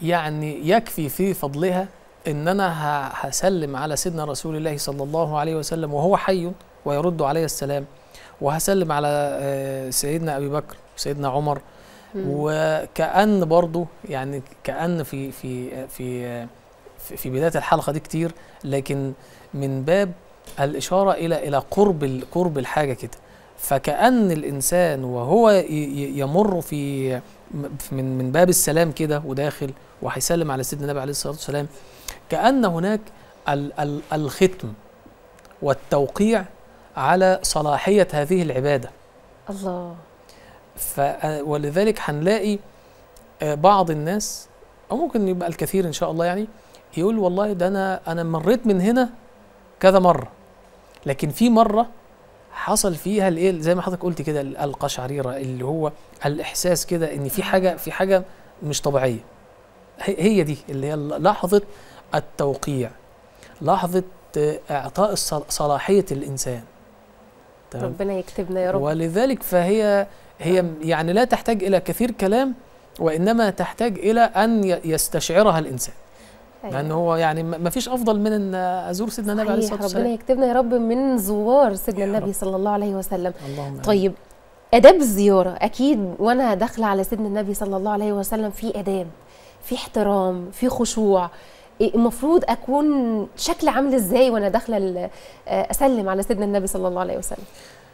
يعني يكفي في فضلها ان انا ه- هسلم على سيدنا رسول الله صلى الله عليه وسلم وهو حي ويرد علي السلام وهسلم على آه، سيدنا ابي بكر وسيدنا عمر مم. وكأن برضو يعني كأن في في في في- في بداية الحلقة دي كتير لكن من باب الإشارة إلى إلى قرب ال- قرب الحاجة كده فكأن الإنسان وهو ي- ي- يمر في من من باب السلام كده وداخل وهيسلم على سيدنا النبي عليه الصلاة والسلام كأن هناك ال ال الختم والتوقيع على صلاحية هذه العبادة الله ف ولذلك هنلاقي آه، بعض الناس او ممكن يبقى الكثير ان شاء الله يعني يقول والله ده انا انا مريت من هنا كذا مره لكن في مره حصل فيها الايه زي ما حضرتك قلت كده ال- القشعريره اللي هو الاحساس كده ان في حاجه في حاجه مش طبيعيه هي هي دي اللي هي لحظه التوقيع لحظه آه، اعطاء الصل- صلاحيه الانسان تمام ربنا يكتبنا يا رب ولذلك فهي هي يعني لا تحتاج الى كثير كلام وانما تحتاج الى ان ي- يستشعرها الانسان أيوة. لان هو يعني ما فيش افضل من ان ازور سيدنا النبي عليه صحيح الصلاه ربنا والسلام يكتبنا يا رب من زوار سيدنا يا النبي رب. صلى الله عليه وسلم اللهم آمين. طيب آداب الزيارة أكيد وأنا داخلة على سيدنا النبي صلى الله عليه وسلم في آداب في احترام في خشوع إيه المفروض أكون شكل عامل إزاي وأنا داخلة ال- آه، أسلم على سيدنا النبي صلى الله عليه وسلم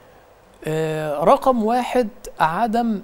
آه رقم واحد عدم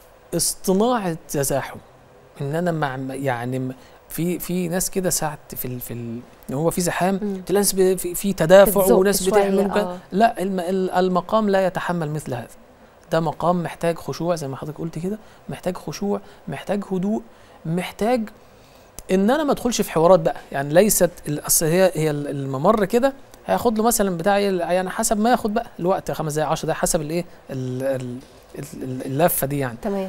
اصطناع التزاحم ان انا مع يعني م- في في ناس كده ساعه في ال في ال إن هو في زحام مم. تلاقي ناس ب- في, في تدافع بتزق وناس شوية، بتعمل كده آه. لا الم ال- المقام لا يتحمل مثل هذا ده مقام محتاج خشوع زي ما حضرتك قلت كده محتاج خشوع محتاج هدوء محتاج ان انا ما ادخلش في حوارات بقى يعني ليست ال- اصل هي هي ال- الممر كده هياخد له مثلا بتاع ال- يعني حسب ما ياخد بقى الوقت خمس دقايق 10 دقايق حسب الايه ال- ال- ال- اللفه دي يعني تمام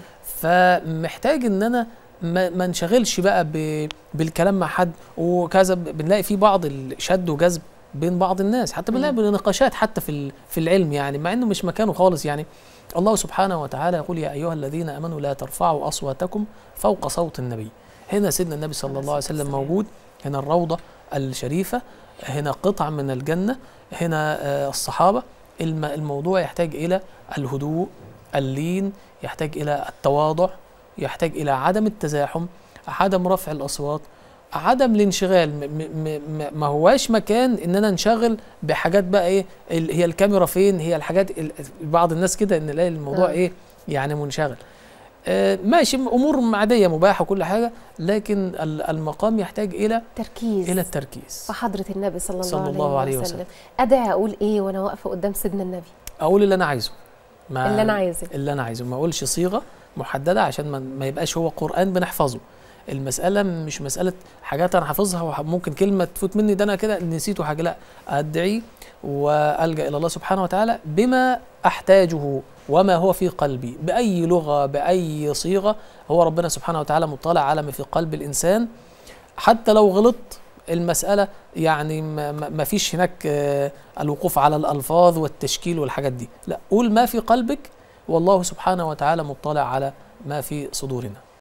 فمحتاج ان انا ما, ما انشغلش بقى ب... بالكلام مع حد وكذا ب- بنلاقي في بعض الشد وجذب بين بعض الناس حتى بنلاقي مم. نقاشات حتى في ال... في العلم يعني مع انه مش مكانه خالص يعني الله سبحانه وتعالى يقول يا ايها الذين امنوا لا ترفعوا اصواتكم فوق صوت النبي هنا سيدنا النبي صلى الله عليه وسلم والسلام. موجود هنا الروضه الشريفه هنا قطعه من الجنه هنا آه، الصحابه الم... الموضوع يحتاج الى الهدوء اللين يحتاج الى التواضع يحتاج الى عدم التزاحم عدم رفع الاصوات عدم الانشغال م- م- م- ما هواش مكان ان انا انشغل بحاجات بقى ايه ال- هي الكاميرا فين هي الحاجات ال- بعض الناس كده ان نلاقي الموضوع آه. ايه يعني منشغل آه ماشي امور عاديه مباحه وكل حاجه لكن ال- المقام يحتاج الى تركيز الى التركيز في حضرة النبي صلى الله, صلى الله عليه وسلم. أدعي أقول إيه وأنا واقفة قدام سيدنا النبي اقول اللي انا عايزه ما اللي أنا عايزاه اللي انا عايزه ما اقولش صيغه محدده عشان ما, ما يبقاش هو قران بنحفظه المساله مش مساله حاجات انا حافظها وممكن كلمه تفوت مني ده انا كده نسيته حاجه لا ادعي والجا الى الله سبحانه وتعالى بما احتاجه وما هو في قلبي باي لغه باي صيغه هو ربنا سبحانه وتعالى مطلع على ما في قلب الانسان حتى لو غلطت المسألة يعني ما- ما ما فيش هناك آه، الوقوف على الألفاظ والتشكيل والحاجات دي لا قول ما في قلبك والله سبحانه وتعالى مطلع على ما في صدورنا